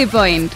silly point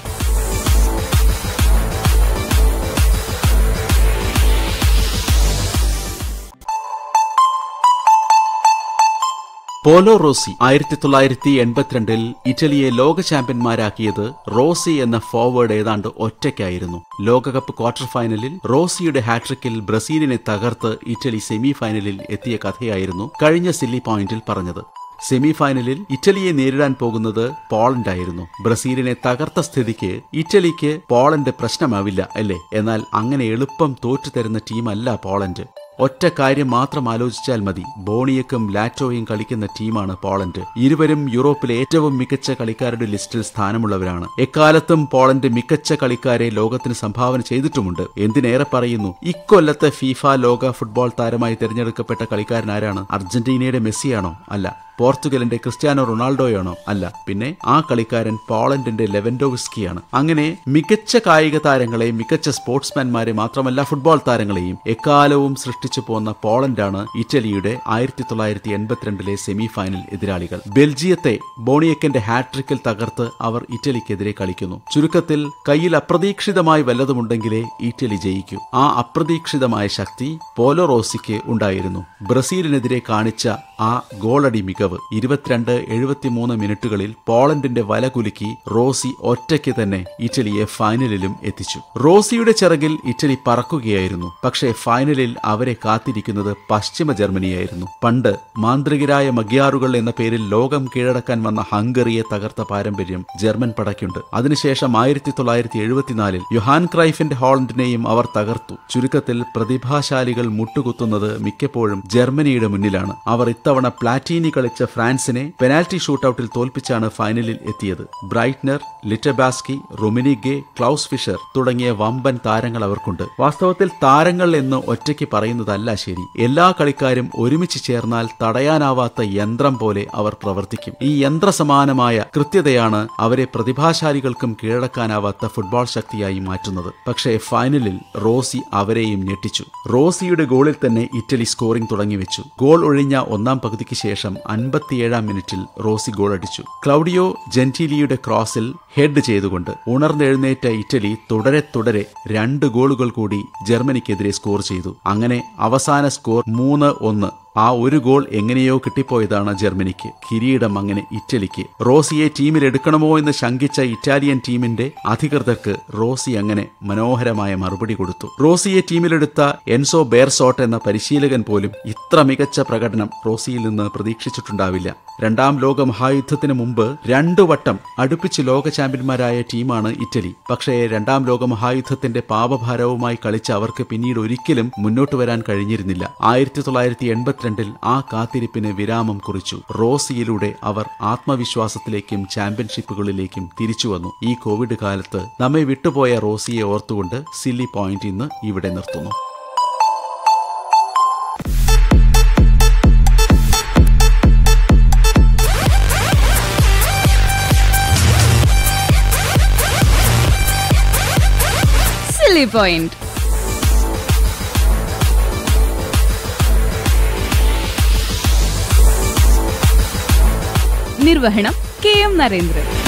പോലോ Rossi ആയിരത്തി തൊള്ളായിരത്തി എൺപത്തിരണ്ടിൽ ഇറ്റലിയെ ലോക ചാമ്പ്യന്മാരാക്കിയത് റോസി എന്ന ഫോർവേഡ് ഏതാണ്ട് ഒറ്റയ്ക്കായിരുന്നു ലോകകപ്പ് ക്വാർട്ടർ ഫൈനലിൽ റോസിയുടെ ഹാട്രിക്കിൽ ബ്രസീലിനെ തകർത്ത് ഇറ്റലി സെമി ഫൈനലിൽ എത്തിയ കഥയായിരുന്നു കഴിഞ്ഞ സില്ലി പോയിന്റിൽ പറഞ്ഞത് സെമി ഫൈനലിൽ ഇറ്റലിയെ നേരിടാൻ പോകുന്നത് പോളണ്ടായിരുന്നു ബ്രസീലിനെ തകർത്ത സ്ഥിതിക്ക് ഇറ്റലിക്ക് പോളണ്ട് പ്രശ്നമാവില്ല അല്ലേ എന്നാൽ അങ്ങനെ എളുപ്പം തോറ്റു തരുന്ന ടീമല്ല പോളണ്ട് ഒറ്റ കാര്യം മാത്രം ആലോചിച്ചാൽ മതി ബോണിയക്കും ലാറ്റോയും കളിക്കുന്ന ടീമാണ് പോളണ്ട് ഇരുവരും യൂറോപ്പിലെ ഏറ്റവും മികച്ച കളിക്കാരുടെ ലിസ്റ്റിൽ സ്ഥാനമുള്ളവരാണ് എക്കാലത്തും പോളണ്ട് മികച്ച കളിക്കാരെ ലോകത്തിന് സംഭാവന ചെയ്തിട്ടുമുണ്ട് എന്തിനേറെ പറയുന്നു ഇക്കൊല്ലത്തെ ഫീഫ ലോക ഫുട്ബോൾ താരമായി തിരഞ്ഞെടുക്കപ്പെട്ട കളിക്കാരൻ ആരാണ് അർജന്റീനയുടെ മെസ്സിയാണോ അല്ല പോർച്ചുഗലിന്റെ ക്രിസ്ത്യാനോ റൊണാൾഡോയാണോ അല്ല പിന്നെ ആ കളിക്കാരൻ പോളണ്ടിന്റെ ലെവൻഡോവിസ്കിയാണ് അങ്ങനെ മികച്ച കായിക താരങ്ങളെ മികച്ച സ്പോർട്സ്മാൻമാരെ മാത്രമല്ല ഫുട്ബോൾ താരങ്ങളെയും എക്കാലവും സൃഷ്ടിച്ചു പോന്ന പോളണ്ടാണ് ഇറ്റലിയുടെ ആയിരത്തി തൊള്ളായിരത്തി എൺപത്തിരണ്ടിലെ സെമി ഫൈനൽ എതിരാളികൾ ബെൽജിയത്തെ ബോണിയക്കന്റെ ഹാട്രിക്കിൽ തകർത്ത് അവർ ഇറ്റലിക്കെതിരെ കളിക്കുന്നു ചുരുക്കത്തിൽ കയ്യിൽ അപ്രതീക്ഷിതമായി വല്ലതുമുണ്ടെങ്കിലേ ഇറ്റലി ജയിക്കൂ ആ അപ്രതീക്ഷിതമായ ശക്തി പോലോ റോസിക്ക് ഉണ്ടായിരുന്നു ബ്രസീലിനെതിരെ കാണിച്ച ആ ഗോളടി മികവ് ഇരുപത്തിരണ്ട് എഴുപത്തിമൂന്ന് മിനിറ്റുകളിൽ പോളണ്ടിന്റെ വല കുലുക്കി റോസി ഒറ്റയ്ക്ക് തന്നെ ഇറ്റലിയെ ഫൈനലിലും എത്തിച്ചു റോസിയുടെ ചിറകിൽ ഇറ്റലി പറക്കുകയായിരുന്നു പക്ഷേ ഫൈനലിൽ അവരെ കാത്തിരിക്കുന്നത് പശ്ചിമ ജർമ്മനിയായിരുന്നു പണ്ട് മാന്ത്രികരായ മഗ്യാറുകൾ എന്ന പേരിൽ ലോകം കീഴടക്കാൻ വന്ന ഹംഗറിയെ തകർത്ത പാരമ്പര്യം ജർമ്മൻ പടയ്ക്കുണ്ട് അതിനുശേഷം ആയിരത്തി തൊള്ളായിരത്തി എഴുപത്തിനാലിൽ യുഹാൻ ക്രൈഫിന്റെ ഹോളണ്ടിനെയും അവർ തകർത്തു ചുരുക്കത്തിൽ പ്രതിഭാശാലികൾ മുട്ടുകുത്തുന്നത് മിക്കപ്പോഴും ജർമ്മനിയുടെ മുന്നിലാണ് അവർ ഇത്തവണ പ്ലാറ്റീനി കളിച്ച ഫ്രാൻസിനെ പെനാൽറ്റി ഷൂട്ടൌട്ടിൽ തോൽപ്പിച്ചാണ് ഫൈനലിൽ എത്തിയത് ബ്രൈറ്റ്നർ ലിറ്റബാസ്കി റൊമിനിഗെ ക്ലൗസ് ഫിഷർ തുടങ്ങിയ വമ്പൻ താരങ്ങൾ അവർക്കുണ്ട് വാസ്തവത്തിൽ താരങ്ങൾ എന്ന് ഒറ്റയ്ക്ക് പറയുന്നതല്ല ശരി എല്ലാ കളിക്കാരും ഒരുമിച്ച് ചേർന്നാൽ തടയാനാവാത്ത യന്ത്രം പോലെ അവർ പ്രവർത്തിക്കും ഈ യന്ത്രസമാനമായ കൃത്യതയാണ് അവരെ പ്രതിഭാശാലികൾക്കും കീഴടക്കാനാവാത്ത ഫുട്ബോൾ ശക്തിയായി മാറ്റുന്നത് പക്ഷേ ഫൈനലിൽ റോസി അവരെയും ഞെട്ടിച്ചു റോസിയുടെ ഗോളിൽ തന്നെ ഇറ്റലി സ്കോറിംഗ് തുടങ്ങിവെച്ചു ഗോൾ ഒഴിഞ്ഞ ഒന്നാം പകുതിക്ക് ശേഷം അൻപത്തിയേഴാം മിനിറ്റിൽ റോസി ഗോൾ അടിച്ചു ക്ലൗഡിയോ ജെന്റിലിയുടെ ക്രോസിൽ ഹെഡ് ചെയ്തുകൊണ്ട് ഉണർന്നെഴുന്നേറ്റ ഇറ്റലി തുടരെ തുടരെ രണ്ട് ഗോളുകൾ കൂടി ജർമ്മനിക്കെതിരെ സ്കോർ ചെയ്തു അങ്ങനെ അവസാന സ്കോർ മൂന്ന് ഒന്ന് ആ ഒരു ഗോൾ എങ്ങനെയോ കിട്ടിപ്പോയതാണ് ജർമ്മനിക്ക് കിരീടം അങ്ങനെ ഇറ്റലിക്ക് റോസിയെ ടീമിൽ എടുക്കണമോ എന്ന് ശങ്കിച്ച ഇറ്റാലിയൻ ടീമിന്റെ അധികൃതർക്ക് റോസി അങ്ങനെ മനോഹരമായ മറുപടി കൊടുത്തു റോസിയെ ടീമിലെടുത്ത എൻസോ ബേർസോട്ട് എന്ന പരിശീലകൻ പോലും ഇത്ര മികച്ച പ്രകടനം റോസിയിൽ നിന്ന് പ്രതീക്ഷിച്ചിട്ടുണ്ടാവില്ല രണ്ടാം ലോക മഹായുദ്ധത്തിന് മുമ്പ് രണ്ടു വട്ടം അടുപ്പിച്ച് ലോക ചാമ്പ്യന്മാരായ ടീമാണ് ഇറ്റലി പക്ഷേ രണ്ടാം ലോക മഹായുദ്ധത്തിന്റെ പാപഭാരവുമായി കളിച്ച അവർക്ക് പിന്നീട് ഒരിക്കലും മുന്നോട്ട് വരാൻ കഴിഞ്ഞിരുന്നില്ല ആയിരത്തി തൊള്ളായിരത്തി എൺപത്തിരണ്ടിൽ ആ കാത്തിരിപ്പിന് വിരാമം കുറിച്ചു റോസിയിലൂടെ അവർ ആത്മവിശ്വാസത്തിലേക്കും ചാമ്പ്യൻഷിപ്പുകളിലേക്കും തിരിച്ചു വന്നു ഈ കോവിഡ് കാലത്ത് നമ്മെ വിട്ടുപോയ റോസിയെ ഓർത്തുകൊണ്ട് സില്ലി പോയിന്റ് ഇന്ന് ഇവിടെ നിർത്തുന്നു സില്ലി പോയിന്റ് നിർവഹണം കെ എം നരേന്ദ്രൻ